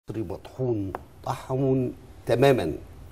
مصري مطحون طحون تماما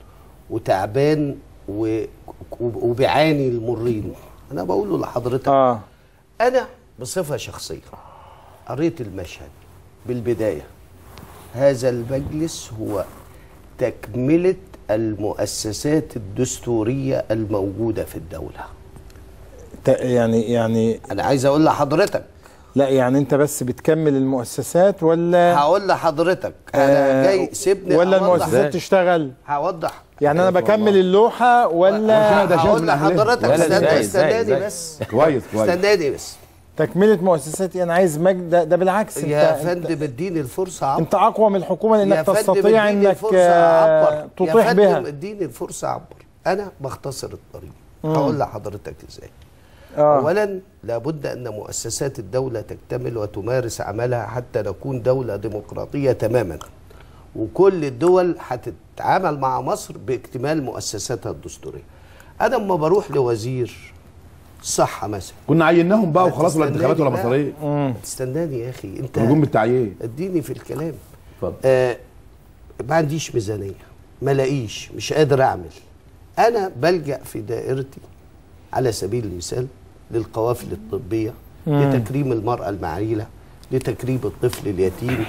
وتعبان و... وبيعاني المرين انا بقوله لحضرتك اه انا بصفه شخصيه قريت المشهد بالبدايه هذا المجلس هو تكمله المؤسسات الدستوريه الموجوده في الدوله ت- يعني يعني انا عايز اقول لحضرتك لا يعني انت بس بتكمل المؤسسات ولا هقول لحضرتك انا آه، جاي سيبني ولا أوضح. المؤسسات تشتغل هوضح يعني انا بكمل اللوحه ولا ده شايف هقول من أهلها. لحضرتك لا، لا، استنى إزاي، إزاي، استناني إزاي؟ بس كويس كويس استناني بس تكمله مؤسساتي انا عايز مجد ده, ده بالعكس انت يا انت, فندم اديني الفرصه عبر انت اقوى من الحكومه يا لانك فندم تستطيع اديني انك الفرصة آه، أعبر. يا تطيح فندم بها اديني الفرصه اعبر انا بختصر الطريق هقول لحضرتك ازاي آه. اولا لابد ان مؤسسات الدوله تكتمل وتمارس عملها حتى نكون دوله ديمقراطيه تماما وكل الدول هتتعامل مع مصر باكتمال مؤسساتها الدستوريه انا لما بروح لوزير الصحه مثلا كنا عيناهم بقى وخلاص ولا هتستناني انتخابات ولا بقى. مصاريه تستناني يا اخي انت نجوم بالتعيين اديني في الكلام اتفضل. آه ما عنديش ميزانيه ما لاقيش مش قادر اعمل انا بلجا في دائرتي على سبيل المثال للقوافل الطبيه لتكريم المراه المعيله لتكريم الطفل اليتيم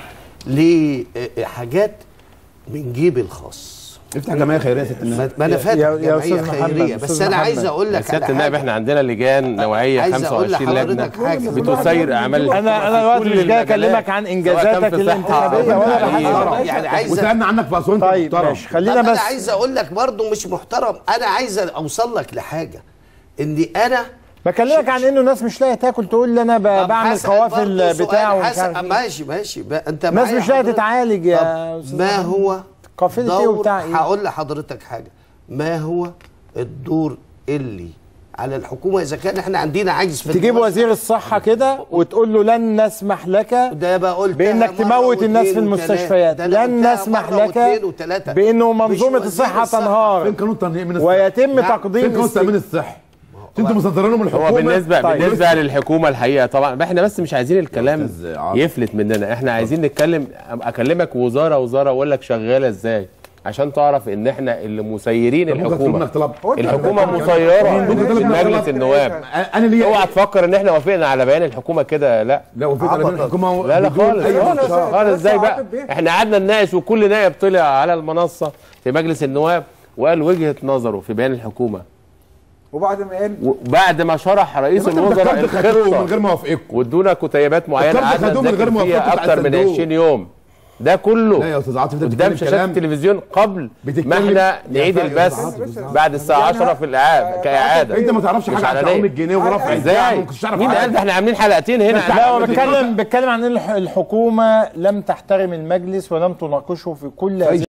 لحاجات من جيبي الخاص افتح جمعيه خيريه يا ست الناس ما ما انا فاتح يا- يا جمعيه أستاذ محمد، خيريه بس أستاذ انا عايز محمد. اقول يا لك سياده على النائب حاجه احنا عندنا لجان نوعيه عايز أقول 25 لجنه لحضرتك حاجة. بتسير اعمال انا انا دلوقتي مش جاي اكلمك عن انجازاتك الانتخابيه ولا بحث يعني عايز وسالنا عنك في اسوان طيب محترم. ماشي خلينا طب انا بس عايز اقول لك برضو مش محترم انا عايز اوصل لك لحاجه اني انا بكلمك عن انه ناس مش لاقيه تاكل تقول لي انا ب- طب بعمل هسأل قوافل برضو سؤال، بتاع ومش هسأل- عارف إيه. ماشي ماشي بقى انت الناس معايا مش لاقيه حضرتك؟ تتعالج يا طب أستاذ ما محمد. هو قافلة إيه دور- وبتاع إيه؟ هقول لحضرتك حاجه ما هو الدور اللي على الحكومه اذا كان احنا عندنا عجز في تجيب المؤسسة. وزير الصحه كده وتقول له لن نسمح لك ده بقى قلتها بانك مرة تموت الناس في واثنين المستشفيات وتلاتة. ده أنا لن قلتها نسمح مرة لك واثنين وتلاتة. بانه مش منظومه وزير الصحه الصحة. تنهار فين قانون تنظيم الصحه ويتم لا، تقديم فين قانون است- التامين الصحي انتوا مصدرينهم الحكومه هو بالنسبه طيب. بالنسبه للحكومه الحقيقه طبعا احنا بس مش عايزين الكلام أستاذ عاطف. يفلت مننا احنا عايزين نتكلم اكلمك وزاره وزاره واقول لك شغاله ازاي عشان تعرف ان احنا اللي مسيرين ممكن تطلب الحكومه منك طلب الحكومه مسيره ممكن تطلب في منك مجلس طلب. النواب انا ليه اوعى تفكر ان احنا وافقنا على بيان الحكومه كده لا لا وفي طلبين الحكومه لا لا بدون خالص أي خالص مشاركة. خالص ازاي بقى احنا قعدنا نناقش وكل نائب طلع على المنصه في مجلس النواب وقال وجهه نظره في بيان الحكومه وبعد ما قال وبعد ما شرح رئيس انت الوزراء دخلت خدوه من الخطه غير ما اوافقكم وادونا كتيبات معينه الكارت قعدنا خدوه من غير نذاكر فيها موافقة اكتر من الصندوق. 20 يوم ده كله لا يا استاذ عاطف انت قدام بتتكلم شاشات كلام التلفزيون قبل بتتكلم- ما احنا يا نعيد فندم، البث عاطف، بعد الساعه 10 في الاعاده كاعاده انت ما تعرفش مش حاجه عن علنية. تعويم الجنيه ورفع الدعم ازاي؟ ما كنتش تعرف مين حاجة. قال ده احنا عاملين حلقتين هنا لا هو بيتكلم بيتكلم عن ان الح- الحكومه لم تحترم المجلس ولم تناقشه في كل هذه